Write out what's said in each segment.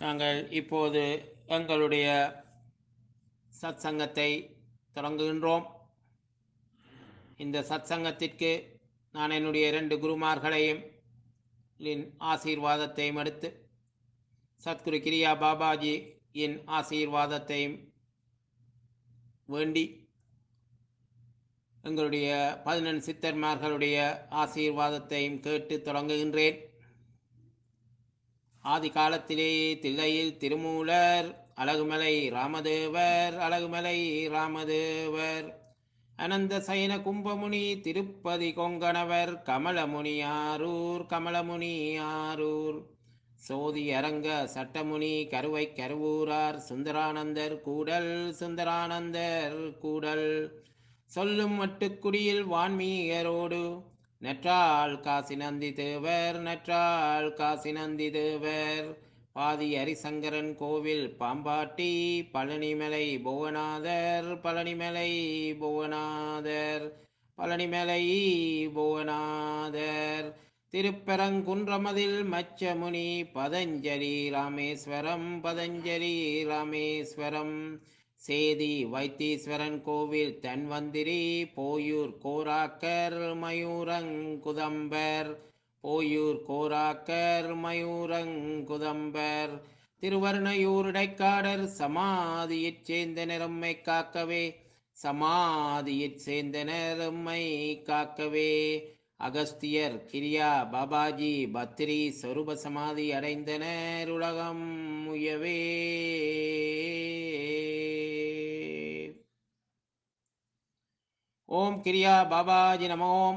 நாங்கள் இப்போது எங்களுடைய சத்சங்கத்தை தொடங்குகின்றோம் இந்த சத்சங்கத்திற்கு நான் என்னுடைய இரண்டு குருமார்களையும் லின் ஆசீர்வாதத்தையும் எடுத்து சத்குரு கிரியா பாபாஜியின் ஆசீர்வாதத்தையும் வேண்டி எங்களுடைய பதினெண் சித்தர்மார்களுடைய ஆசீர்வாதத்தையும் கேட்டு தொடங்குகின்றேன் ஆதி காலத்திலே தில்லையில் திருமூலர் அழகுமலை ராமதேவர் அழகுமலை ராமதேவர் அனந்த சயன கும்பமுனி திருப்பதி கொங்கணவர் கமலமுனி ஆரூர் கமலமுனி ஆரூர் சோதி அரங்க சட்டமுனி கருவை கருவூரார் சுந்தரானந்தர் கூடல் சுந்தரானந்தர் கூடல் சொல்லும் மட்டுக்குடியில் வான்மீகரோடு நற்றாள் காசி நந்தி தேவர் நற்றாள் காசி நந்தி தேவர் பாதி ஹரிசங்கரன் கோவில் பாம்பாட்டி பழனிமலை புவனாதர் பழனிமலை புவனாதர் பழனிமலை புவனாதர் திருப்பரங்குன்றமதில் மச்சமுனி பதஞ்சலி ராமேஸ்வரம் பதஞ்சலி ராமேஸ்வரம் சேதி வைத்தீஸ்வரன் கோவில் தன்வந்திரி போயூர் கோராக்கர் மயூரங்குதம்பர் போயூர் கோராக்கர் மயூரங்குதம்பர் திருவர்ணையூர் இடைக்காடர் சமாதியைச் சேர்ந்தனர் உம்மை காக்கவே சமாதியைச் சேர்ந்தனர் உம்மை காக்கவே அகஸ்தியர் கிரியா பாபாஜி பத்ரி சொரூப சமாதி அடைந்தனர் உலகம் முயவே ஓம் கிரியா பாபாஜி நமோம்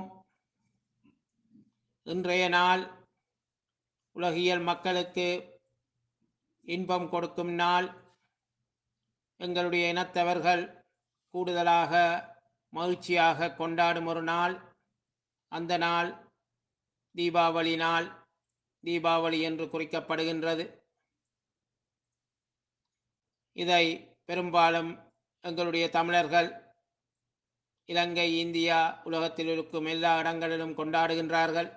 இன்றைய நாள் உலகியல் மக்களுக்கு இன்பம் கொடுக்கும் நாள் எங்களுடைய இனத்தவர்கள் கூடுதலாக மகிழ்ச்சியாக கொண்டாடும் ஒரு நாள் அந்த நாள் தீபாவளி நாள் தீபாவளி என்று குறிக்கப்படுகின்றது இதை பெரும்பாலும் எங்களுடைய தமிழர்கள் இலங்கை இந்தியா உலகத்தில் இருக்கும் எல்லா இடங்களிலும் கொண்டாடுகின்றார்கள்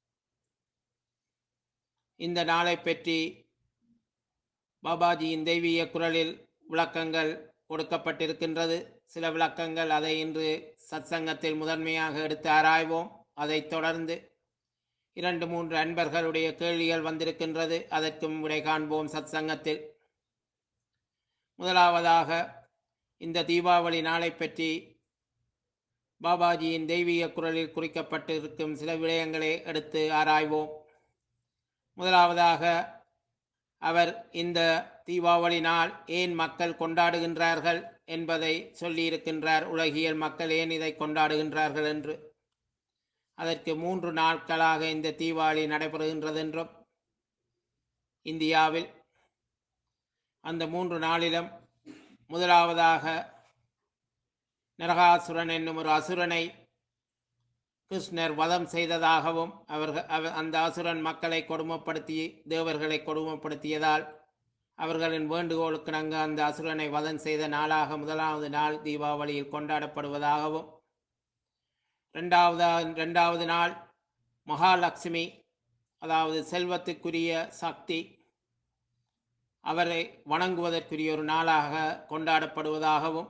இந்த நாளை பற்றி பாபாஜியின் தெய்வீக குரலில் விளக்கங்கள் கொடுக்கப்பட்டிருக்கின்றது சில விளக்கங்கள் அதை இன்று சத்சங்கத்தில் முதன்மையாக எடுத்து ஆராய்வோம் அதைத் தொடர்ந்து இரண்டு மூன்று அன்பர்களுடைய கேள்விகள் வந்திருக்கின்றது அதற்கும் விடை காண்போம் சத்சங்கத்தில் முதலாவதாக இந்த தீபாவளி நாளை பற்றி பாபாஜியின் தெய்வீக குரலில் குறிக்கப்பட்டிருக்கும் சில விடயங்களை எடுத்து ஆராய்வோம் முதலாவதாக அவர் இந்த தீபாவளி நாள் ஏன் மக்கள் கொண்டாடுகின்றார்கள் என்பதை சொல்லியிருக்கின்றார் உலகியல் மக்கள் ஏன் இதை கொண்டாடுகின்றார்கள் என்று அதற்கு மூன்று நாட்களாக இந்த தீபாவளி நடைபெறுகின்றது என்றும் இந்தியாவில் அந்த மூன்று நாளிலும் முதலாவதாக நரகாசுரன் என்னும் ஒரு அசுரனை கிருஷ்ணர் வதம் செய்ததாகவும் அவர்கள் அந்த அசுரன் மக்களை கொடுமைப்படுத்தி தேவர்களை கொடுமைப்படுத்தியதால் அவர்களின் வேண்டுகோளுக்கு நங்க அந்த அசுரனை வதம் செய்த நாளாக முதலாவது நாள் தீபாவளியில் கொண்டாடப்படுவதாகவும் ரெண்டாவது ரெண்டாவது நாள் மகாலட்சுமி அதாவது செல்வத்துக்குரிய சக்தி அவரை வணங்குவதற்குரிய ஒரு நாளாக கொண்டாடப்படுவதாகவும்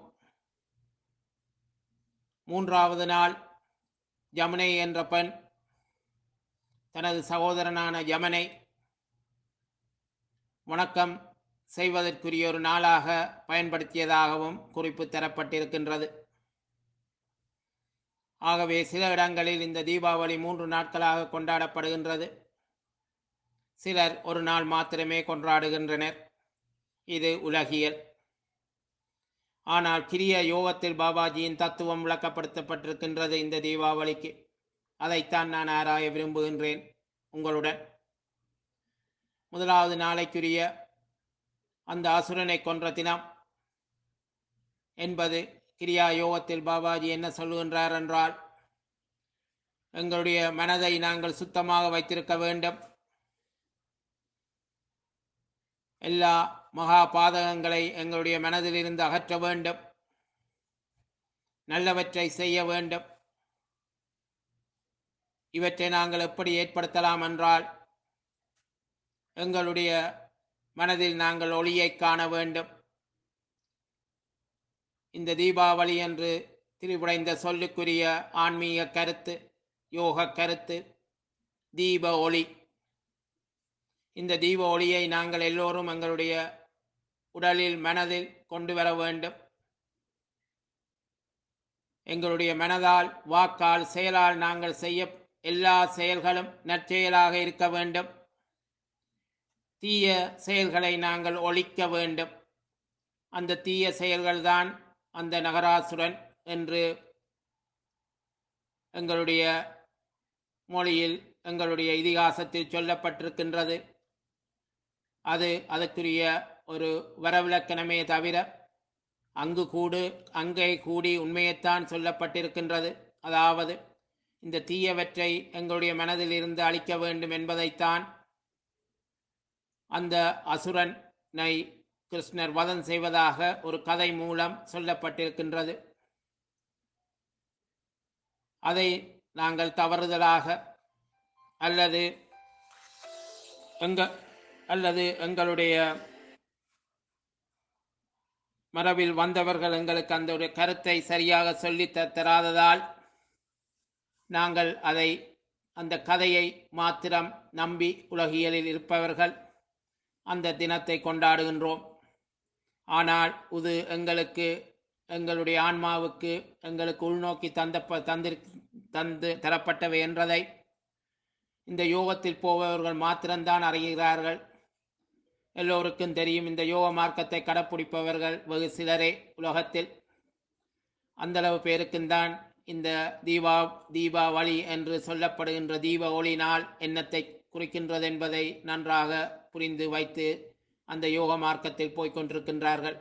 மூன்றாவது நாள் யமுனை என்ற பெண் தனது சகோதரனான யமனை வணக்கம் செய்வதற்குரிய ஒரு நாளாக பயன்படுத்தியதாகவும் குறிப்பு தரப்பட்டிருக்கின்றது ஆகவே சில இடங்களில் இந்த தீபாவளி மூன்று நாட்களாக கொண்டாடப்படுகின்றது சிலர் ஒரு நாள் மாத்திரமே கொண்டாடுகின்றனர் இது உலகியல் ஆனால் கிரிய யோகத்தில் பாபாஜியின் தத்துவம் விளக்கப்படுத்தப்பட்டிருக்கின்றது இந்த தீபாவளிக்கு அதைத்தான் நான் ஆராய விரும்புகின்றேன் உங்களுடன் முதலாவது நாளைக்குரிய அந்த அசுரனை கொன்ற தினம் என்பது கிரியா யோகத்தில் பாபாஜி என்ன சொல்லுகின்றார் என்றால் எங்களுடைய மனதை நாங்கள் சுத்தமாக வைத்திருக்க வேண்டும் எல்லா மகா பாதகங்களை எங்களுடைய மனதிலிருந்து அகற்ற வேண்டும் நல்லவற்றை செய்ய வேண்டும் இவற்றை நாங்கள் எப்படி ஏற்படுத்தலாம் என்றால் எங்களுடைய மனதில் நாங்கள் ஒளியை காண வேண்டும் இந்த தீபாவளி என்று திரிபுடைந்த சொல்லுக்குரிய ஆன்மீக கருத்து யோக கருத்து தீப ஒளி இந்த தீப ஒளியை நாங்கள் எல்லோரும் எங்களுடைய உடலில் மனதில் கொண்டு வர வேண்டும் எங்களுடைய மனதால் வாக்கால் செயலால் நாங்கள் செய்ய எல்லா செயல்களும் நற்செயலாக இருக்க வேண்டும் தீய செயல்களை நாங்கள் ஒழிக்க வேண்டும் அந்த தீய செயல்கள்தான் அந்த நகராசுரன் என்று எங்களுடைய மொழியில் எங்களுடைய இதிகாசத்தில் சொல்லப்பட்டிருக்கின்றது அது அதற்குரிய ஒரு வரவிலக்கணமே தவிர அங்கு கூடு அங்கே கூடி உண்மையைத்தான் சொல்லப்பட்டிருக்கின்றது அதாவது இந்த தீயவற்றை எங்களுடைய மனதில் இருந்து அழிக்க வேண்டும் என்பதைத்தான் அந்த அசுரனை கிருஷ்ணர் வதம் செய்வதாக ஒரு கதை மூலம் சொல்லப்பட்டிருக்கின்றது அதை நாங்கள் தவறுதலாக அல்லது எங்க அல்லது எங்களுடைய மரபில் வந்தவர்கள் எங்களுக்கு அந்த ஒரு கருத்தை சரியாக சொல்லித் த- தராததால் நாங்கள் அதை அந்த கதையை மாத்திரம் நம்பி உலகியலில் இருப்பவர்கள் அந்த தினத்தை கொண்டாடுகின்றோம் ஆனால் இது எங்களுக்கு எங்களுடைய ஆன்மாவுக்கு எங்களுக்கு உள்நோக்கி தந்த தந்திரு தந்து தரப்பட்டவை என்றதை இந்த யோகத்தில் போபவர்கள் மாத்திரம்தான் அறிகிறார்கள் எல்லோருக்கும் தெரியும் இந்த யோக மார்க்கத்தை கடைப்பிடிப்பவர்கள் வெகு சிலரே உலகத்தில் அந்தளவு பேருக்கும் தான் இந்த தீபா தீபாவளி என்று சொல்லப்படுகின்ற தீப ஒளி நாள் என்னத்தை குறிக்கின்றது என்பதை நன்றாக புரிந்து வைத்து அந்த யோக மார்க்கத்தில் போய்க் கொண்டிருக்கின்றார்கள்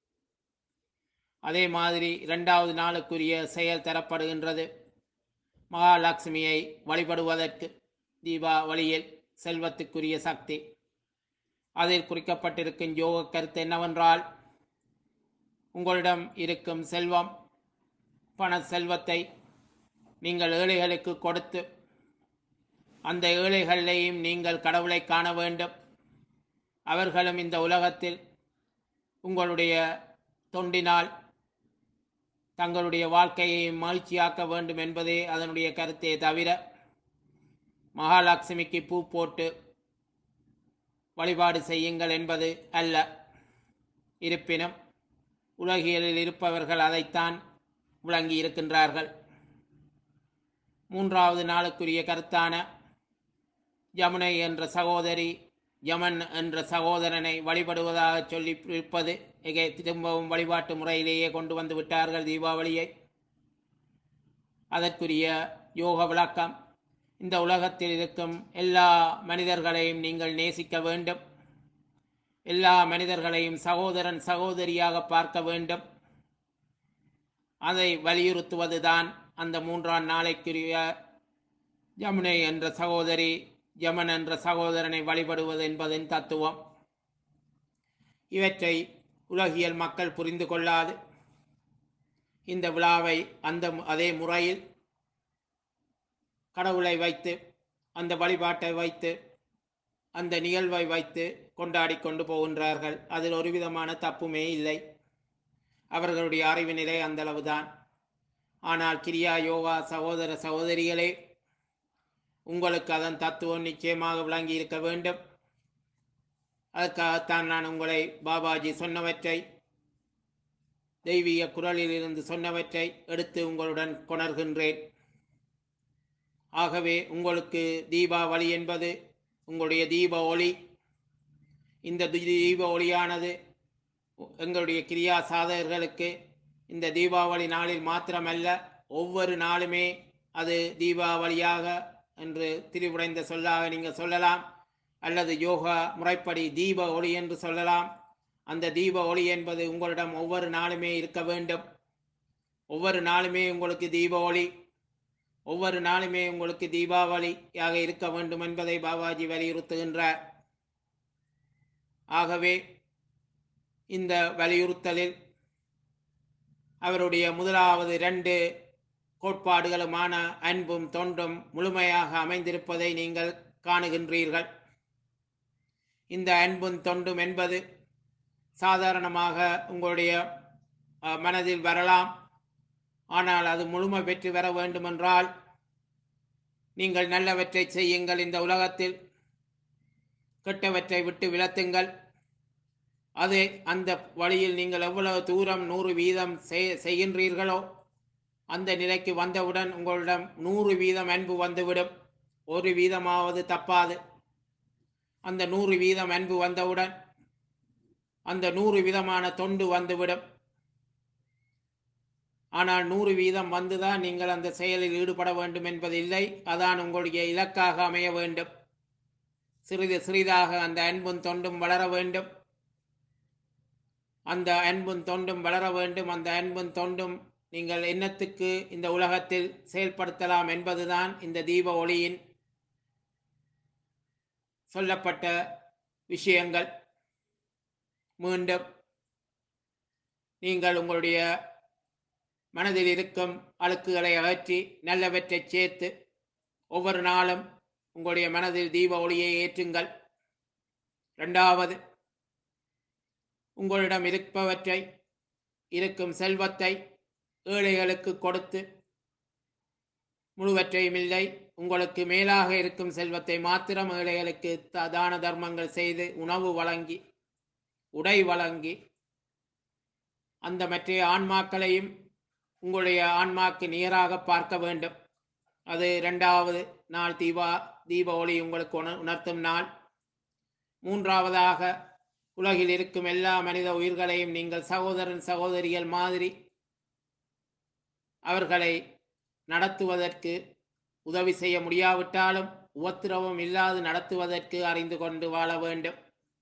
அதே மாதிரி இரண்டாவது நாளுக்குரிய செயல் தரப்படுகின்றது மகாலட்சுமியை வழிபடுவதற்கு தீபாவளியில் செல்வத்துக்குரிய சக்தி அதில் குறிக்கப்பட்டிருக்கும் யோக கருத்து என்னவென்றால் உங்களிடம் இருக்கும் செல்வம் பண செல்வத்தை நீங்கள் ஏழைகளுக்கு கொடுத்து அந்த ஏழைகளிலேயும் நீங்கள் கடவுளை காண வேண்டும் அவர்களும் இந்த உலகத்தில் உங்களுடைய தொண்டினால் தங்களுடைய வாழ்க்கையை மகிழ்ச்சியாக்க வேண்டும் என்பதே அதனுடைய கருத்தே தவிர மகாலட்சுமிக்கு பூ போட்டு வழிபாடு செய்யுங்கள் என்பது அல்ல இருப்பினும் உலகியலில் இருப்பவர்கள் அதைத்தான் விளங்கி இருக்கின்றார்கள் மூன்றாவது நாளுக்குரிய கருத்தான யமுனை என்ற சகோதரி யமன் என்ற சகோதரனை வழிபடுவதாக சொல்லி இருப்பது இங்கே திரும்பவும் வழிபாட்டு முறையிலேயே கொண்டு வந்து விட்டார்கள் தீபாவளியை அதற்குரிய யோக விளக்கம் இந்த உலகத்தில் இருக்கும் எல்லா மனிதர்களையும் நீங்கள் நேசிக்க வேண்டும் எல்லா மனிதர்களையும் சகோதரன் சகோதரியாக பார்க்க வேண்டும் அதை வலியுறுத்துவதுதான் அந்த மூன்றாம் நாளைக்குரிய யமுனை என்ற சகோதரி யமன் என்ற சகோதரனை வழிபடுவது என்பதின் தத்துவம் இவற்றை உலகியல் மக்கள் புரிந்து கொள்ளாது இந்த விழாவை அந்த அதே முறையில் கடவுளை வைத்து அந்த வழிபாட்டை வைத்து அந்த நிகழ்வை வைத்து கொண்டாடி கொண்டு போகின்றார்கள் அதில் ஒரு விதமான தப்புமே இல்லை அவர்களுடைய அறிவு நிலை அந்த அளவுதான் ஆனால் கிரியா யோகா சகோதர சகோதரிகளே உங்களுக்கு அதன் தத்துவம் நிச்சயமாக விளங்கி இருக்க வேண்டும் அதுக்காகத்தான் நான் உங்களை பாபாஜி சொன்னவற்றை தெய்வீக குரலில் இருந்து சொன்னவற்றை எடுத்து உங்களுடன் கொணர்கின்றேன் ஆகவே உங்களுக்கு தீபாவளி என்பது உங்களுடைய தீப ஒளி இந்த தி- தீப ஒளியானது எங்களுடைய கிரியா சாதகர்களுக்கு இந்த தீபாவளி நாளில் மாத்திரமல்ல ஒவ்வொரு நாளுமே அது தீபாவளியாக என்று திரிவுடைந்த சொல்லாக நீங்கள் சொல்லலாம் அல்லது யோகா முறைப்படி தீப ஒளி என்று சொல்லலாம் அந்த தீப ஒளி என்பது உங்களிடம் ஒவ்வொரு நாளுமே இருக்க வேண்டும் ஒவ்வொரு நாளுமே உங்களுக்கு தீப ஒளி ஒவ்வொரு நாளுமே உங்களுக்கு தீபாவளியாக இருக்க வேண்டும் என்பதை பாபாஜி வலியுறுத்துகின்றார் ஆகவே இந்த வலியுறுத்தலில் அவருடைய முதலாவது இரண்டு கோட்பாடுகளுமான அன்பும் தொண்டும் முழுமையாக அமைந்திருப்பதை நீங்கள் காணுகின்றீர்கள் இந்த அன்பும் தொண்டும் என்பது சாதாரணமாக உங்களுடைய அஹ், மனதில் வரலாம் ஆனால் அது முழுமை பெற்று வர வேண்டுமென்றால் நீங்கள் நல்லவற்றை செய்யுங்கள் இந்த உலகத்தில் கெட்டவற்றை விட்டு விலத்துங்கள் அது அந்த வழியில் நீங்கள் எவ்வளவு தூரம் நூறு வீதம் செய்- செய்கின்றீர்களோ அந்த நிலைக்கு வந்தவுடன் உங்களிடம் நூறு வீதம் அன்பு வந்துவிடும் ஒரு வீதமாவது தப்பாது அந்த நூறு வீதம் அன்பு வந்தவுடன் அந்த நூறு விதமான தொண்டு வந்துவிடும் ஆனால் நூறு வீதம் வந்துதான் நீங்கள் அந்த செயலில் ஈடுபட வேண்டும் என்பதில்லை அதான் உங்களுடைய இலக்காக அமைய வேண்டும் சிறிது சிறிதாக அந்த அன்பும் தொண்டும் வளர வேண்டும் அந்த அன்பும் தொண்டும் வளர வேண்டும் அந்த அன்பும் தொண்டும் நீங்கள் எண்ணத்துக்கு இந்த உலகத்தில் செயல்படுத்தலாம் என்பதுதான் இந்த தீப ஒளியின் சொல்லப்பட்ட விஷயங்கள் மீண்டும் நீங்கள் உங்களுடைய மனதில் இருக்கும் அழுக்குகளை அகற்றி நல்லவற்றை சேர்த்து ஒவ்வொரு நாளும் உங்களுடைய மனதில் தீப ஒளியை ஏற்றுங்கள் இரண்டாவது உங்களிடம் இருப்பவற்றை இருக்கும் செல்வத்தை ஏழைகளுக்கு கொடுத்து முழுவற்றையும் இல்லை உங்களுக்கு மேலாக இருக்கும் செல்வத்தை மாத்திரம் ஏழைகளுக்கு த- தான தர்மங்கள் செய்து உணவு வழங்கி உடை வழங்கி அந்த மற்ற ஆன்மாக்களையும் உங்களுடைய ஆன்மாக்கு நேராக பார்க்க வேண்டும் அது இரண்டாவது நாள் தீபா தீப ஒளி உங்களுக்கு உணர் உணர்த்தும் நாள் மூன்றாவதாக உலகில் இருக்கும் எல்லா மனித உயிர்களையும் நீங்கள் சகோதரன் சகோதரிகள் மாதிரி அவர்களை நடத்துவதற்கு உதவி செய்ய முடியாவிட்டாலும் உபத்திரவம் இல்லாது நடத்துவதற்கு அறிந்து கொண்டு வாழ வேண்டும்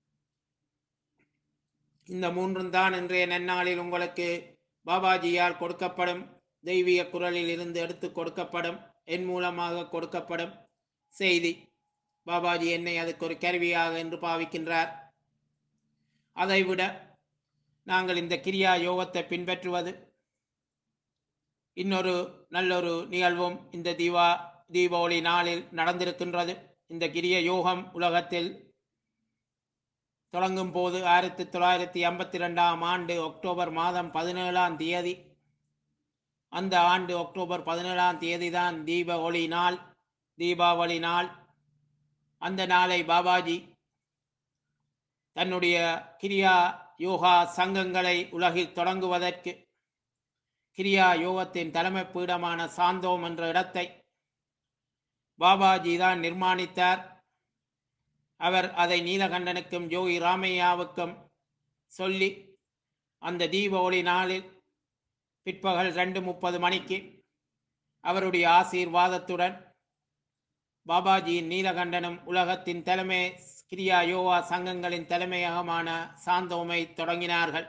இந்த மூன்றும் தான் இன்றைய நன்னாளில் உங்களுக்கு பாபாஜியால் கொடுக்கப்படும் தெய்வீக குரலில் இருந்து எடுத்து கொடுக்கப்படும் என் மூலமாக கொடுக்கப்படும் செய்தி பாபாஜி என்னை அதுக்கு ஒரு கருவியாக என்று பாவிக்கின்றார் அதைவிட நாங்கள் இந்த கிரியா யோகத்தை பின்பற்றுவது இன்னொரு நல்லொரு நிகழ்வும் இந்த தீபா தீபாவளி நாளில் நடந்திருக்கின்றது இந்த கிரிய யோகம் உலகத்தில் தொடங்கும் போது ஆயிரத்தி தொள்ளாயிரத்தி ஐம்பத்தி ரெண்டாம் ஆண்டு அக்டோபர் மாதம் பதினேழாம் தேதி அந்த ஆண்டு அக்டோபர் பதினேழாம் தேதி தான் தீப ஒளி நாள் தீபாவளி நாள் அந்த நாளை பாபாஜி தன்னுடைய கிரியா யோகா சங்கங்களை உலகில் தொடங்குவதற்கு கிரியா யோகத்தின் தலைமை பீடமான சாந்தோம் என்ற இடத்தை பாபாஜி தான் நிர்மாணித்தார் அவர் அதை நீலகண்டனுக்கும் யோகி ராமையாவுக்கும் சொல்லி அந்த தீப ஒளி நாளில் பிற்பகல் ரெண்டு முப்பது மணிக்கு அவருடைய ஆசீர்வாதத்துடன் பாபாஜியின் நீலகண்டனும் உலகத்தின் தலைமை கிரியா யோகா சங்கங்களின் தலைமையகமான சாந்தோமை தொடங்கினார்கள்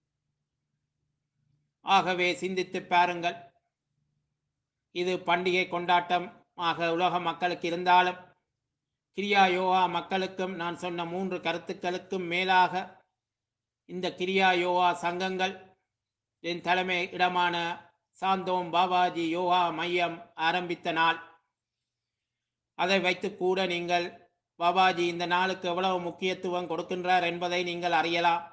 ஆகவே சிந்தித்து பாருங்கள் இது பண்டிகை கொண்டாட்டம் ஆக உலக மக்களுக்கு இருந்தாலும் கிரியா யோகா மக்களுக்கும் நான் சொன்ன மூன்று கருத்துக்களுக்கும் மேலாக இந்த கிரியா யோகா சங்கங்கள் என் தலைமை இடமான சாந்தோம் பாபாஜி யோகா மையம் ஆரம்பித்த நாள் அதை வைத்து கூட நீங்கள் பாபாஜி இந்த நாளுக்கு எவ்வளவு முக்கியத்துவம் கொடுக்கின்றார் என்பதை நீங்கள் அறியலாம்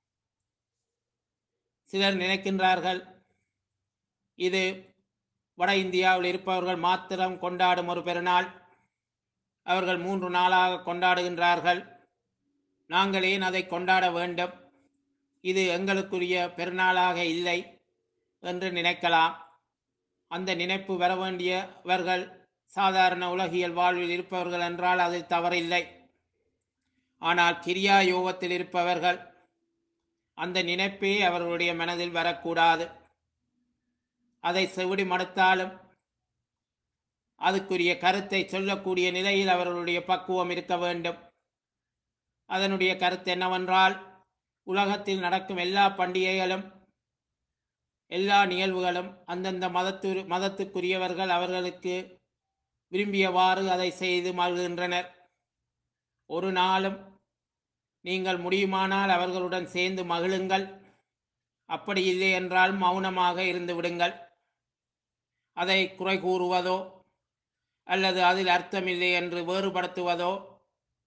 சிலர் நினைக்கின்றார்கள் இது வட இந்தியாவில் இருப்பவர்கள் மாத்திரம் கொண்டாடும் ஒரு பெருநாள் அவர்கள் மூன்று நாளாக கொண்டாடுகின்றார்கள் நாங்கள் ஏன் அதை கொண்டாட வேண்டும் இது எங்களுக்குரிய பெருநாளாக இல்லை என்று நினைக்கலாம் அந்த நினைப்பு வர வேண்டியவர்கள் சாதாரண உலகியல் வாழ்வில் இருப்பவர்கள் என்றால் அது தவறில்லை ஆனால் கிரியா யோகத்தில் இருப்பவர்கள் அந்த நினைப்பே அவர்களுடைய மனதில் வரக்கூடாது அதை செவிடி மடுத்தாலும் அதுக்குரிய கருத்தை சொல்லக்கூடிய நிலையில் அவர்களுடைய பக்குவம் இருக்க வேண்டும் அதனுடைய கருத்து என்னவென்றால் உலகத்தில் நடக்கும் எல்லா பண்டிகைகளும் எல்லா நிகழ்வுகளும் அந்தந்த மதத்து மதத்துக்குரியவர்கள் அவர்களுக்கு விரும்பியவாறு அதை செய்து மகிழ்கின்றனர் ஒரு நாளும் நீங்கள் முடியுமானால் அவர்களுடன் சேர்ந்து மகிழுங்கள் அப்படி இல்லை என்றால் மௌனமாக இருந்து விடுங்கள் அதை குறை கூறுவதோ அல்லது அதில் அர்த்தமில்லை என்று வேறுபடுத்துவதோ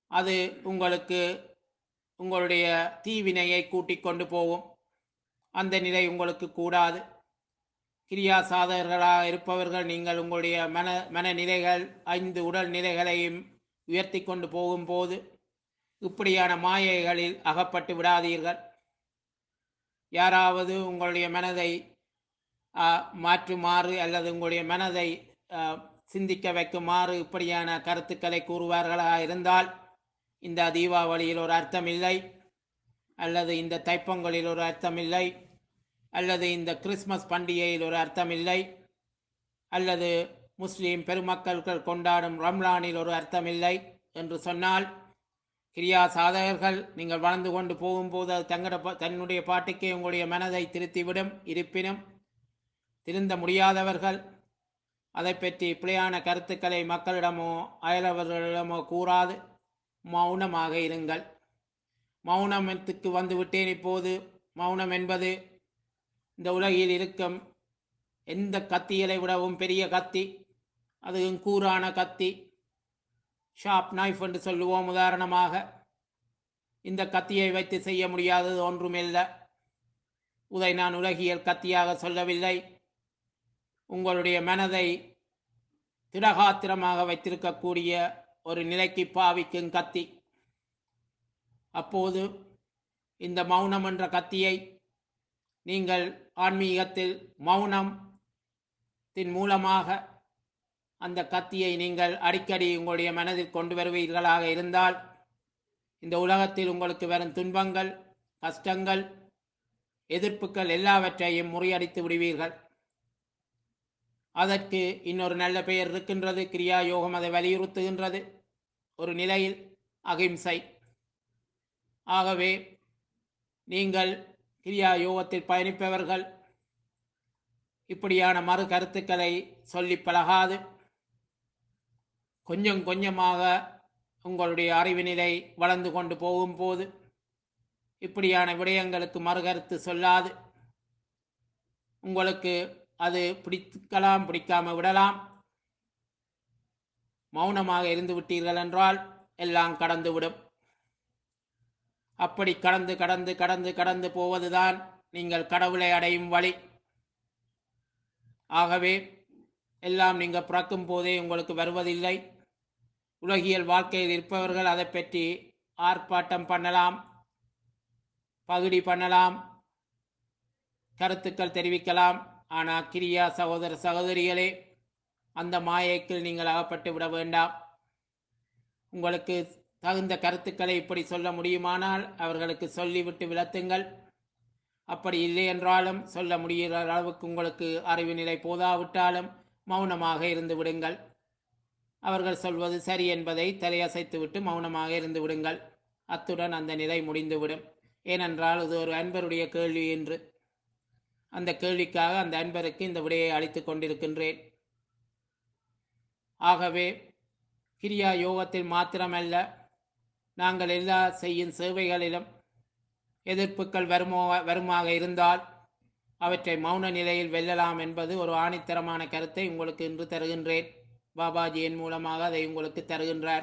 அது உங்களுக்கு உங்களுடைய தீவினையை கூட்டிக் கொண்டு போகும் அந்த நிலை உங்களுக்கு கூடாது கிரியா சாதகர்களாக இருப்பவர்கள் நீங்கள் உங்களுடைய மன மனநிலைகள் ஐந்து உடல் நிலைகளையும் உயர்த்தி கொண்டு போகும்போது இப்படியான மாயைகளில் அகப்பட்டு விடாதீர்கள் யாராவது உங்களுடைய மனதை ஆ, மாற்றுமாறு அல்லது உங்களுடைய மனதை ஆ, சிந்திக்க வைக்குமாறு இப்படியான கருத்துக்களை கூறுவார்களாக இருந்தால் இந்த தீபாவளியில் ஒரு அர்த்தம் இல்லை அல்லது இந்த தைப்பொங்கலில் ஒரு அர்த்தம் இல்லை அல்லது இந்த கிறிஸ்மஸ் பண்டிகையில் ஒரு அர்த்தம் இல்லை அல்லது முஸ்லீம் பெருமக்கள்கள் கொண்டாடும் ரம்லானில் ஒரு அர்த்தம் இல்லை என்று சொன்னால் கிரியா சாதகர்கள் நீங்கள் வளர்ந்து கொண்டு போகும்போது அது தங்கட பா- தன்னுடைய பாட்டுக்கே உங்களுடைய மனதை திருத்திவிடும் இருப்பினும் திருந்த முடியாதவர்கள் அதை பற்றி பிழையான கருத்துக்களை மக்களிடமோ அயலவர்களிடமோ கூறாது மௌனமாக இருங்கள் மௌனத்துக்கு வந்து விட்டேன் இப்போது மௌனம் என்பது இந்த உலகில் இருக்கும் எந்த கத்திகளை விடவும் பெரிய கத்தி அதுவும் கூரான கத்தி ஷார்ப் நைஃப் என்று சொல்லுவோம் உதாரணமாக இந்த கத்தியை வைத்து செய்ய முடியாதது ஒன்றுமில்லை உதை நான் உலகியல் கத்தியாக சொல்லவில்லை உங்களுடைய மனதை திடகாத்திரமாக வைத்திருக்கக்கூடிய ஒரு நிலைக்கு பாவிக்கும் கத்தி அப்போது இந்த மௌனம் என்ற கத்தியை நீங்கள் ஆன்மீகத்தில் மௌனத்தின் மூலமாக அந்த கத்தியை நீங்கள் அடிக்கடி உங்களுடைய மனதில் கொண்டு வருவீர்களாக இருந்தால் இந்த உலகத்தில் உங்களுக்கு வரும் துன்பங்கள் கஷ்டங்கள் எதிர்ப்புகள் எல்லாவற்றையும் முறியடித்து விடுவீர்கள் அதற்கு இன்னொரு நல்ல பெயர் இருக்கின்றது கிரியா யோகம் அதை வலியுறுத்துகின்றது ஒரு நிலையில் அகிம்சை ஆகவே நீங்கள் கிரியா யோகத்தில் பயணிப்பவர்கள் இப்படியான மறு கருத்துக்களை சொல்லி பழகாது கொஞ்சம் கொஞ்சமாக உங்களுடைய அறிவு நிலை வளர்ந்து கொண்டு போகும்போது இப்படியான விடயங்களுக்கு மறுகருத்து சொல்லாது உங்களுக்கு அது பிடிக்கலாம் பிடிக்காம விடலாம் மௌனமாக இருந்து விட்டீர்கள் என்றால் எல்லாம் கடந்துவிடும் அப்படி கடந்து கடந்து கடந்து கடந்து போவதுதான் நீங்கள் கடவுளை அடையும் வழி ஆகவே எல்லாம் நீங்கள் பிறக்கும் போதே உங்களுக்கு வருவதில்லை உலகியல் வாழ்க்கையில் இருப்பவர்கள் அதை பற்றி ஆர்ப்பாட்டம் பண்ணலாம் பகுடி பண்ணலாம் கருத்துக்கள் தெரிவிக்கலாம் ஆனால் கிரியா சகோதர சகோதரிகளே அந்த மாயைக்கு நீங்கள் அகப்பட்டு விட வேண்டாம் உங்களுக்கு தகுந்த கருத்துக்களை இப்படி சொல்ல முடியுமானால் அவர்களுக்கு சொல்லிவிட்டு விளத்துங்கள் அப்படி இல்லை என்றாலும் சொல்ல முடிகிற அளவுக்கு உங்களுக்கு அறிவு நிலை போதாவிட்டாலும் மௌனமாக இருந்து விடுங்கள் அவர்கள் சொல்வது சரி என்பதை தலையசைத்துவிட்டு மௌனமாக இருந்து விடுங்கள் அத்துடன் அந்த நிலை முடிந்துவிடும் ஏனென்றால் இது ஒரு அன்பருடைய கேள்வி என்று அந்த கேள்விக்காக அந்த அன்பருக்கு இந்த விடையை அளித்துக் கொண்டிருக்கின்றேன் ஆகவே கிரியா யோகத்தில் மாத்திரமல்ல நாங்கள் எல்லா செய்யும் சேவைகளிலும் எதிர்ப்புகள் வருமோ வருமாக இருந்தால் அவற்றை மௌன நிலையில் வெல்லலாம் என்பது ஒரு ஆணித்தரமான கருத்தை உங்களுக்கு இன்று தருகின்றேன் பாபாஜியின் மூலமாக அதை உங்களுக்கு தருகின்றார்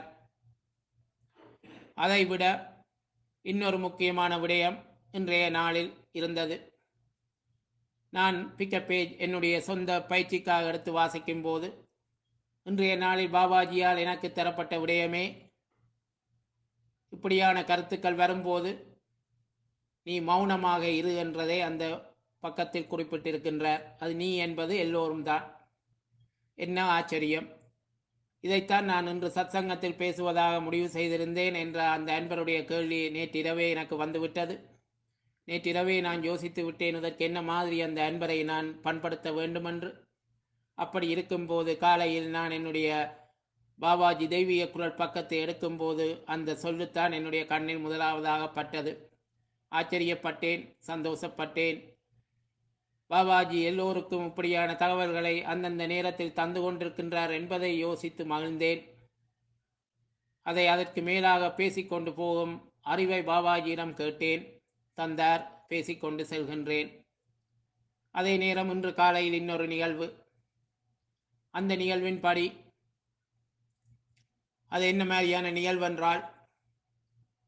அதைவிட இன்னொரு முக்கியமான விடயம் இன்றைய நாளில் இருந்தது நான் பிக்கப் பேஜ் என்னுடைய சொந்த பயிற்சிக்காக எடுத்து வாசிக்கும் போது இன்றைய நாளில் பாபாஜியால் எனக்கு தரப்பட்ட விடயமே இப்படியான கருத்துக்கள் வரும்போது நீ மௌனமாக இரு என்றதை அந்த பக்கத்தில் குறிப்பிட்டிருக்கின்றார் அது நீ என்பது எல்லோரும் தான் என்ன ஆச்சரியம் இதைத்தான் நான் இன்று சத்சங்கத்தில் பேசுவதாக முடிவு செய்திருந்தேன் என்ற அந்த அன்பருடைய கேள்வி நேற்றிரவே எனக்கு வந்துவிட்டது நேற்றிரவே நான் யோசித்து விட்டேன் இதற்கு என்ன மாதிரி அந்த அன்பரை நான் பண்படுத்த வேண்டுமென்று அப்படி இருக்கும்போது காலையில் நான் என்னுடைய பாபாஜி தெய்வீக குரல் பக்கத்தை எடுக்கும்போது அந்த சொல்லுத்தான் என்னுடைய கண்ணில் முதலாவதாக பட்டது ஆச்சரியப்பட்டேன் சந்தோஷப்பட்டேன் பாபாஜி எல்லோருக்கும் இப்படியான தகவல்களை அந்தந்த நேரத்தில் தந்து கொண்டிருக்கின்றார் என்பதை யோசித்து மகிழ்ந்தேன் அதை அதற்கு மேலாக பேசிக்கொண்டு போகும் அறிவை பாபாஜியிடம் கேட்டேன் தந்தார் பேசிக்கொண்டு செல்கின்றேன் அதே நேரம் இன்று காலையில் இன்னொரு நிகழ்வு அந்த நிகழ்வின்படி அது என்ன மாதிரியான நிகழ்வென்றால்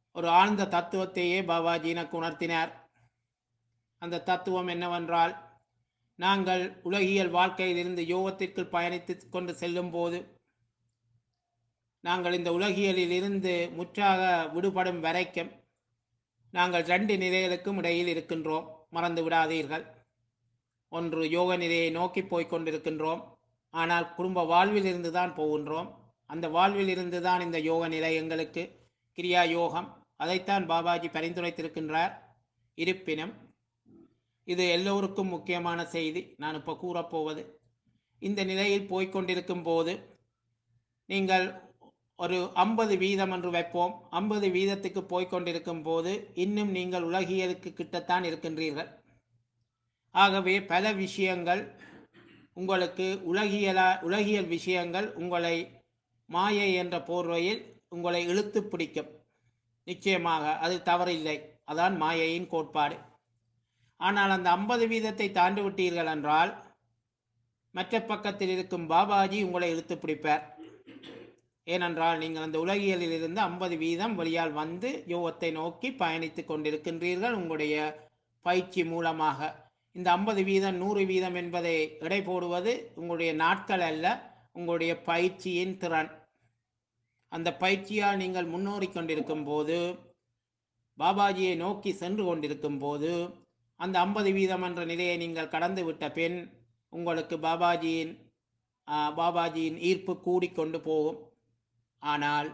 ஒரு ஆழ்ந்த தத்துவத்தையே பாபாஜி எனக்கு உணர்த்தினார் அந்த தத்துவம் என்னவென்றால் நாங்கள் உலகியல் வாழ்க்கையிலிருந்து யோகத்திற்கு பயணித்து கொண்டு செல்லும் போது நாங்கள் இந்த உலகியலில் இருந்து முற்றாக விடுபடும் வரைக்கும் நாங்கள் ரெண்டு நிலைகளுக்கும் இடையில் இருக்கின்றோம் மறந்து விடாதீர்கள் ஒன்று யோக நிலையை நோக்கி போய்க் கொண்டிருக்கின்றோம் ஆனால் குடும்ப வாழ்வில் இருந்து தான் போகின்றோம் அந்த வாழ்வில் இருந்து தான் இந்த யோக நிலை எங்களுக்கு கிரியா யோகம் அதைத்தான் பாபாஜி பரிந்துரைத்திருக்கின்றார் இருப்பினும் இது எல்லோருக்கும் முக்கியமான செய்தி நான் இப்போ கூறப்போவது இந்த நிலையில் போய்க்கொண்டிருக்கும் போது நீங்கள் ஒரு ஐம்பது வீதம் என்று வைப்போம் ஐம்பது வீதத்துக்கு போய்க்கொண்டிருக்கும் போது இன்னும் நீங்கள் உலகியலுக்கு கிட்டத்தான் இருக்கின்றீர்கள் ஆகவே பல விஷயங்கள் உங்களுக்கு உலகியலா உலகியல் விஷயங்கள் உங்களை மாயை என்ற போர்வையில் உங்களை இழுத்து பிடிக்கும் நிச்சயமாக அது தவறில்லை அதான் மாயையின் கோட்பாடு ஆனால் அந்த ஐம்பது வீதத்தை தாண்டி விட்டீர்கள் என்றால் மற்ற பக்கத்தில் இருக்கும் பாபாஜி உங்களை இழுத்து பிடிப்பார் ஏனென்றால் நீங்கள் அந்த உலகியலில் இருந்து ஐம்பது வீதம் வழியால் வந்து யோகத்தை நோக்கி பயணித்துக் கொண்டிருக்கின்றீர்கள் உங்களுடைய பயிற்சி மூலமாக இந்த ஐம்பது வீதம் நூறு வீதம் என்பதை எடை போடுவது உங்களுடைய நாட்கள் அல்ல உங்களுடைய பயிற்சியின் திறன் அந்த பயிற்சியால் நீங்கள் முன்னேறி கொண்டிருக்கும் போது பாபாஜியை நோக்கி சென்று கொண்டிருக்கும் போது அந்த ஐம்பது வீதம் என்ற நிலையை நீங்கள் கடந்து விட்ட பின் உங்களுக்கு பாபாஜியின் ஆ, பாபாஜியின் ஈர்ப்பு கூடிக்கொண்டு போகும் ஆனால்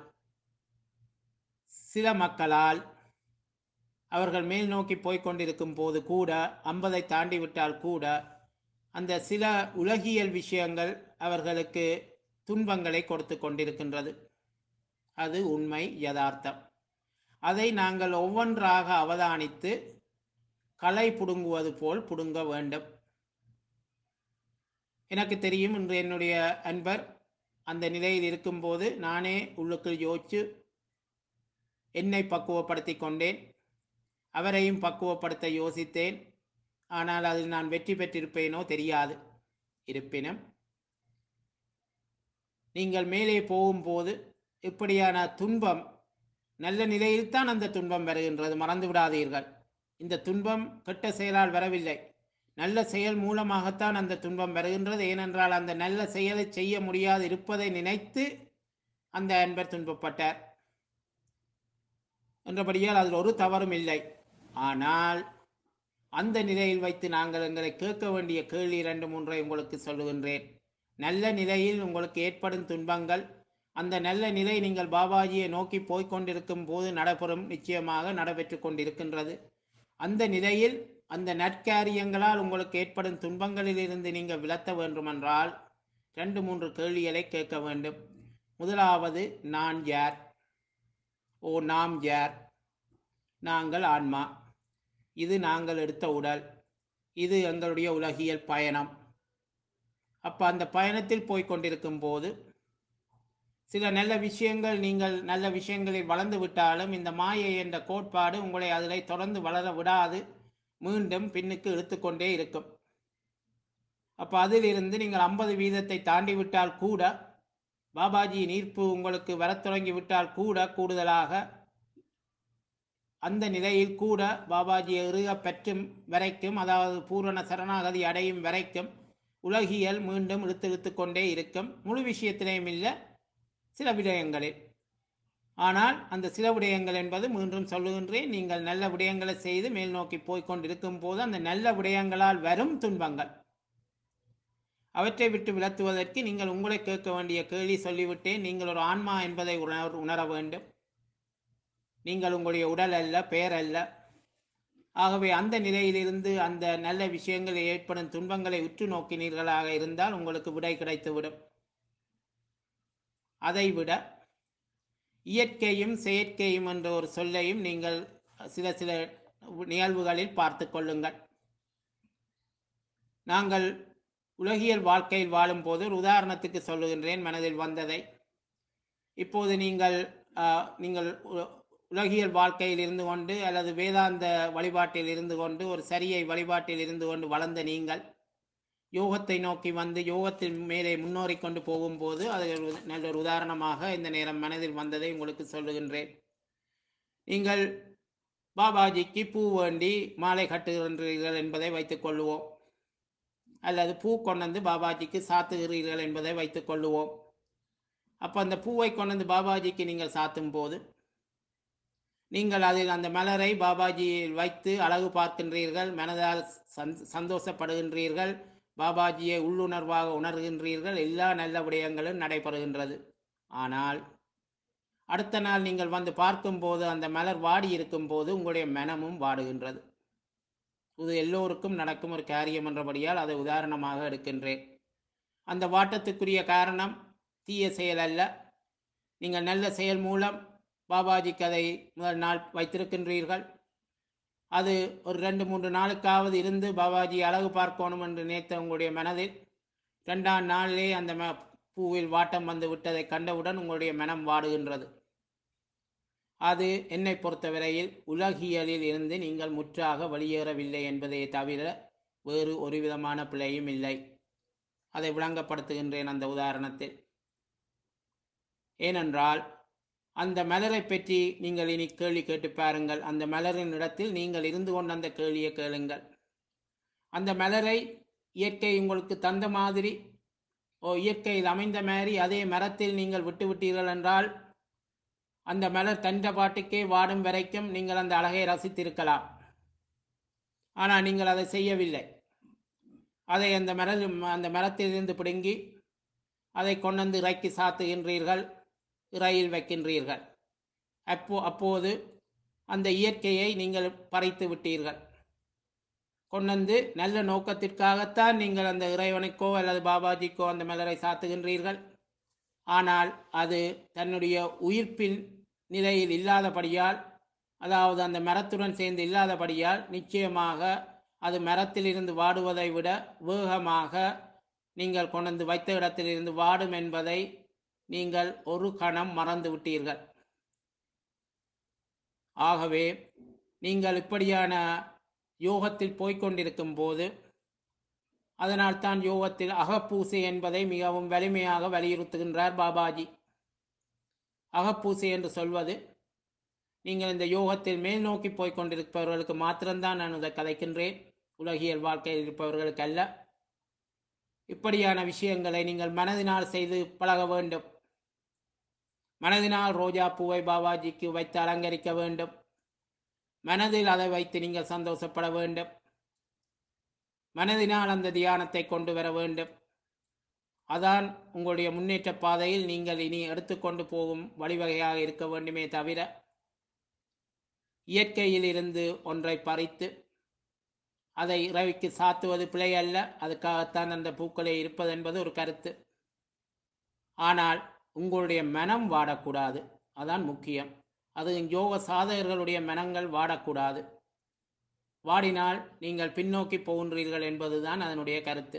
சில மக்களால் அவர்கள் மேல் நோக்கி போய்க் கொண்டிருக்கும் போது கூட ஐம்பதை தாண்டி விட்டால் கூட அந்த சில உலகியல் விஷயங்கள் அவர்களுக்கு துன்பங்களை கொடுத்து கொண்டிருக்கின்றது அது உண்மை யதார்த்தம் அதை நாங்கள் ஒவ்வொன்றாக அவதானித்து களை புடுங்குவது போல் புடுங்க வேண்டும் எனக்கு தெரியும் இன்று என்னுடைய அன்பர் அந்த நிலையில் இருக்கும்போது நானே உள்ளுக்குள் யோசித்து என்னை பக்குவப்படுத்தி கொண்டேன் அவரையும் பக்குவப்படுத்த யோசித்தேன் ஆனால் அதில் நான் வெற்றி பெற்றிருப்பேனோ தெரியாது இருப்பினும் நீங்கள் மேலே போகும்போது இப்படியான துன்பம் நல்ல நிலையில்தான் அந்த துன்பம் வருகின்றது மறந்து விடாதீர்கள் இந்த துன்பம் கெட்ட செயலால் வரவில்லை நல்ல செயல் மூலமாகத்தான் அந்த துன்பம் வருகின்றது ஏனென்றால் அந்த நல்ல செயலை செய்ய முடியாது இருப்பதை நினைத்து அந்த அன்பர் துன்பப்பட்டார் என்றபடியால் அதில் ஒரு தவறும் இல்லை ஆனால் அந்த நிலையில் வைத்து நாங்கள் எங்களை கேட்க வேண்டிய கேள்வி இரண்டு மூன்றை உங்களுக்கு சொல்லுகின்றேன் நல்ல நிலையில் உங்களுக்கு ஏற்படும் துன்பங்கள் அந்த நல்ல நிலை நீங்கள் பாபாஜியை நோக்கி போய்க் கொண்டிருக்கும் போது நடைபெறும் நிச்சயமாக நடைபெற்று கொண்டிருக்கின்றது அந்த நிலையில் அந்த நற்காரியங்களால் உங்களுக்கு ஏற்படும் துன்பங்களிலிருந்து நீங்கள் விலத்த வேண்டுமென்றால் ரெண்டு மூன்று கேள்விகளை கேட்க வேண்டும் முதலாவது நான் யார் ஓ நாம் யார் நாங்கள் ஆன்மா இது நாங்கள் எடுத்த உடல் இது எங்களுடைய உலகியல் பயணம் அப்போ அந்த பயணத்தில் போய்க் கொண்டிருக்கும் போது சில நல்ல விஷயங்கள் நீங்கள் நல்ல விஷயங்களில் வளர்ந்து விட்டாலும் இந்த மாயை என்ற கோட்பாடு உங்களை அதில் தொடர்ந்து வளர விடாது மீண்டும் பின்னுக்கு இழுத்துக்கொண்டே இருக்கும் அப்போ அதிலிருந்து நீங்கள் ஐம்பது வீதத்தை தாண்டி விட்டால் கூட பாபாஜியின் ஈர்ப்பு உங்களுக்கு வரத் தொடங்கி விட்டால் கூட கூடுதலாக அந்த நிலையில் கூட பாபாஜியை இறுக பெற்றும் வரைக்கும் அதாவது பூரண சரணாகதி அடையும் வரைக்கும் உலகியல் மீண்டும் இழுத்து இழுத்து கொண்டே இருக்கும் முழு விஷயத்திலேயும் இல்லை சில விடயங்களில் ஆனால் அந்த சில விடயங்கள் என்பது மீண்டும் சொல்லுகின்றேன் நீங்கள் நல்ல விடயங்களை செய்து மேல் நோக்கி போய்க் கொண்டிருக்கும் போது அந்த நல்ல விடயங்களால் வரும் துன்பங்கள் அவற்றை விட்டு விலத்துவதற்கு நீங்கள் உங்களை கேட்க வேண்டிய கேள்வி சொல்லிவிட்டேன் நீங்கள் ஒரு ஆன்மா என்பதை உணர் உணர வேண்டும் நீங்கள் உங்களுடைய உடல் அல்ல பெயர் அல்ல ஆகவே அந்த நிலையிலிருந்து அந்த நல்ல விஷயங்களில் ஏற்படும் துன்பங்களை உற்று நோக்கினீர்களாக இருந்தால் உங்களுக்கு விடை கிடைத்துவிடும் அதைவிட இயற்கையும் செயற்கையும் என்ற ஒரு சொல்லையும் நீங்கள் சில சில நிகழ்வுகளில் பார்த்து கொள்ளுங்கள் நாங்கள் உலகியல் வாழ்க்கையில் வாழும்போது ஒரு உதாரணத்துக்கு சொல்லுகின்றேன் மனதில் வந்ததை இப்போது நீங்கள் ஆஹ், நீங்கள் உ- உலகியல் வாழ்க்கையில் இருந்து கொண்டு அல்லது வேதாந்த வழிபாட்டில் இருந்து கொண்டு ஒரு சரியை வழிபாட்டில் இருந்து கொண்டு வளர்ந்த நீங்கள் யோகத்தை நோக்கி வந்து யோகத்தின் மேலே முன்னோறி கொண்டு போகும்போது அது ஒரு நல்ல ஒரு உதாரணமாக இந்த நேரம் மனதில் வந்ததை உங்களுக்கு சொல்லுகின்றேன் நீங்கள் பாபாஜிக்கு பூ வேண்டி மாலை கட்டுகின்றீர்கள் என்பதை வைத்துக் கொள்ளுவோம் அல்லது பூ கொண்டு வந்து பாபாஜிக்கு சாத்துகிறீர்கள் என்பதை வைத்துக் கொள்ளுவோம் அப்போ அந்த பூவை கொண்டு வந்து பாபாஜிக்கு நீங்கள் சாத்தும் போது நீங்கள் அதில் அந்த மலரை பாபாஜியில் வைத்து அழகு பார்க்கின்றீர்கள் மனதால் சந்- சந்தோஷப்படுகின்றீர்கள் பாபாஜியை உள்ளுணர்வாக உணர்கின்றீர்கள் எல்லா நல்ல விடயங்களும் நடைபெறுகின்றது ஆனால் அடுத்த நாள் நீங்கள் வந்து பார்க்கும்போது அந்த மலர் வாடி இருக்கும்போது உங்களுடைய மனமும் வாடுகின்றது இது எல்லோருக்கும் நடக்கும் ஒரு காரியம் என்றபடியால் அதை உதாரணமாக எடுக்கின்றேன் அந்த வாட்டத்துக்குரிய காரணம் தீய செயல் அல்ல நீங்கள் நல்ல செயல் மூலம் பாபாஜிக்கு அதை முதல் நாள் வைத்திருக்கின்றீர்கள் அது ஒரு ரெண்டு மூன்று நாளுக்காவது இருந்து பாபாஜி அழகு பார்க்கணும் என்று நினைத்த உங்களுடைய மனதில் ரெண்டாம் நாளிலே அந்த ம பூவில் வாட்டம் வந்து விட்டதை கண்டவுடன் உங்களுடைய மனம் வாடுகின்றது அது என்னை பொறுத்தவரையில் உலகியலில் இருந்து நீங்கள் முற்றாக வெளியேறவில்லை என்பதை தவிர வேறு ஒரு விதமான பிழையும் இல்லை அதை விளங்கப்படுத்துகின்றேன் அந்த உதாரணத்தில் ஏனென்றால் அந்த மலரை பற்றி நீங்கள் இனி கேள்வி கேட்டு பாருங்கள் அந்த மலரின் இடத்தில் நீங்கள் இருந்து கொண்டு அந்த கேள்வியை கேளுங்கள் அந்த மலரை இயற்கை உங்களுக்கு தந்த மாதிரி ஓ இயற்கையில் அமைந்த மாதிரி அதே மரத்தில் நீங்கள் விட்டு விட்டீர்கள் என்றால் அந்த மலர் தந்த பாட்டுக்கே வாடும் வரைக்கும் நீங்கள் அந்த அழகை ரசித்திருக்கலாம் ஆனால் நீங்கள் அதை செய்யவில்லை அதை அந்த மர அந்த மரத்திலிருந்து பிடுங்கி அதை கொண்டு வந்து இறக்கி சாத்துகின்றீர்கள் இறையில் வைக்கின்றீர்கள் அப்போ அப்போது அந்த இயற்கையை நீங்கள் பறித்து விட்டீர்கள் கொண்டு நல்ல நோக்கத்திற்காகத்தான் நீங்கள் அந்த இறைவனுக்கோ அல்லது பாபாஜிக்கோ அந்த மலரை சாத்துகின்றீர்கள் ஆனால் அது தன்னுடைய உயிர்ப்பின் நிலையில் இல்லாதபடியால் அதாவது அந்த மரத்துடன் சேர்ந்து இல்லாதபடியால் நிச்சயமாக அது மரத்திலிருந்து வாடுவதை விட வேகமாக நீங்கள் கொண்டு வைத்த இடத்திலிருந்து வாடும் என்பதை நீங்கள் ஒரு கணம் மறந்து விட்டீர்கள் ஆகவே நீங்கள் இப்படியான யோகத்தில் போய்க்கொண்டிருக்கும் போது அதனால்தான் யோகத்தில் அகப்பூசை என்பதை மிகவும் வலிமையாக வலியுறுத்துகின்றார் பாபாஜி அகப்பூசை என்று சொல்வது நீங்கள் இந்த யோகத்தில் மேல் நோக்கி போய்க் கொண்டிருப்பவர்களுக்கு மாத்திரம்தான் நான் இதை கதைக்கின்றேன் உலகியல் வாழ்க்கையில் இருப்பவர்களுக்கு அல்ல இப்படியான விஷயங்களை நீங்கள் மனதினால் செய்து பழக வேண்டும் மனதினால் ரோஜா பூவை பாபாஜிக்கு வைத்து அலங்கரிக்க வேண்டும் மனதில் அதை வைத்து நீங்கள் சந்தோஷப்பட வேண்டும் மனதினால் அந்த தியானத்தை கொண்டு வர வேண்டும் அதான் உங்களுடைய முன்னேற்ற பாதையில் நீங்கள் இனி எடுத்துக்கொண்டு போகும் வழிவகையாக இருக்க வேண்டுமே தவிர இயற்கையில் இருந்து ஒன்றை பறித்து அதை இரவிக்கு சாத்துவது பிழை அல்ல அதுக்காகத்தான் அந்த பூக்களே இருப்பது என்பது ஒரு கருத்து ஆனால் உங்களுடைய மனம் வாடக்கூடாது அதான் முக்கியம் அது யோக சாதகர்களுடைய மனங்கள் வாடக்கூடாது வாடினால் நீங்கள் பின்னோக்கி போகின்றீர்கள் என்பதுதான் அதனுடைய கருத்து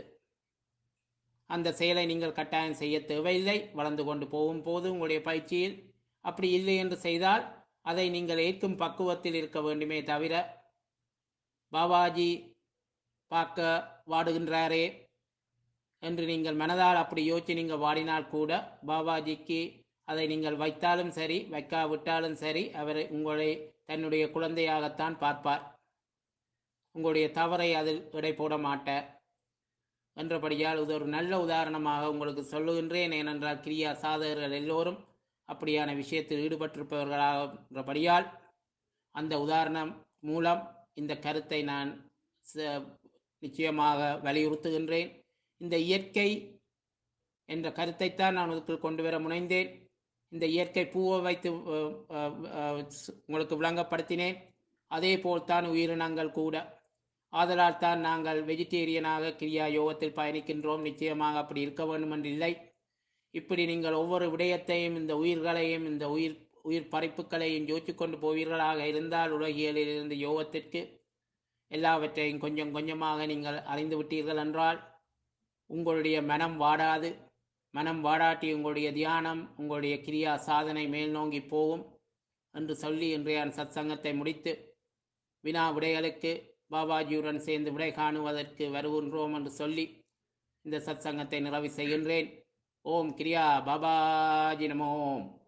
அந்த செயலை நீங்கள் கட்டாயம் செய்ய தேவையில்லை வளர்ந்து கொண்டு போகும் போது உங்களுடைய பயிற்சியில் அப்படி இல்லை என்று செய்தால் அதை நீங்கள் ஏற்கும் பக்குவத்தில் இருக்க வேண்டுமே தவிர பாபாஜி பார்க்க வாடுகின்றாரே என்று நீங்கள் மனதால் அப்படி யோசிச்சு நீங்கள் வாடினால் கூட பாபாஜிக்கு அதை நீங்கள் வைத்தாலும் சரி வைக்காவிட்டாலும் சரி அவர் உங்களை தன்னுடைய குழந்தையாகத்தான் பார்ப்பார் உங்களுடைய தவறை அதில் எடை போட மாட்டார் என்றபடியால் இது ஒரு நல்ல உதாரணமாக உங்களுக்கு சொல்லுகின்றேன் ஏனென்றால் கிரியா சாதகர்கள் எல்லோரும் அப்படியான விஷயத்தில் ஈடுபட்டிருப்பவர்களாகிறபடியால் அந்த உதாரணம் மூலம் இந்த கருத்தை நான் ச- நிச்சயமாக வலியுறுத்துகின்றேன் இந்த இயற்கை என்ற கருத்தைத்தான் நான் இதுக்குள் கொண்டு வர முனைந்தேன் இந்த இயற்கை பூவை வைத்து அஹ், அஹ், அஹ், ஸ்- உங்களுக்கு விளங்கப்படுத்தினேன் அதே போல்தான் உயிரினங்கள் கூட ஆதலால் தான் நாங்கள் வெஜிடேரியனாக கிரியா யோகத்தில் பயணிக்கின்றோம் நிச்சயமாக அப்படி இருக்க வேண்டும் என்று இல்லை இப்படி நீங்கள் ஒவ்வொரு விடயத்தையும் இந்த உயிர்களையும் இந்த உயிர் உயிர் பறிப்புகளையும் யோசித்துக் கொண்டு போவீர்களாக இருந்தால் உலகியலில் இருந்து யோகத்திற்கு எல்லாவற்றையும் கொஞ்சம் கொஞ்சமாக நீங்கள் அறிந்து விட்டீர்கள் என்றால் உங்களுடைய மனம் வாடாது மனம் வாடாட்டி உங்களுடைய தியானம் உங்களுடைய கிரியா சாதனை மேல் நோங்கி போகும் என்று சொல்லி இன்றைய சத்சங்கத்தை முடித்து வினா விடைகளுக்கு பாபாஜியுடன் சேர்ந்து விடை காணுவதற்கு வருகின்றோம் என்று சொல்லி இந்த சத்சங்கத்தை நிறைவு செய்கின்றேன் ஓம் கிரியா பாபாஜி நமோம்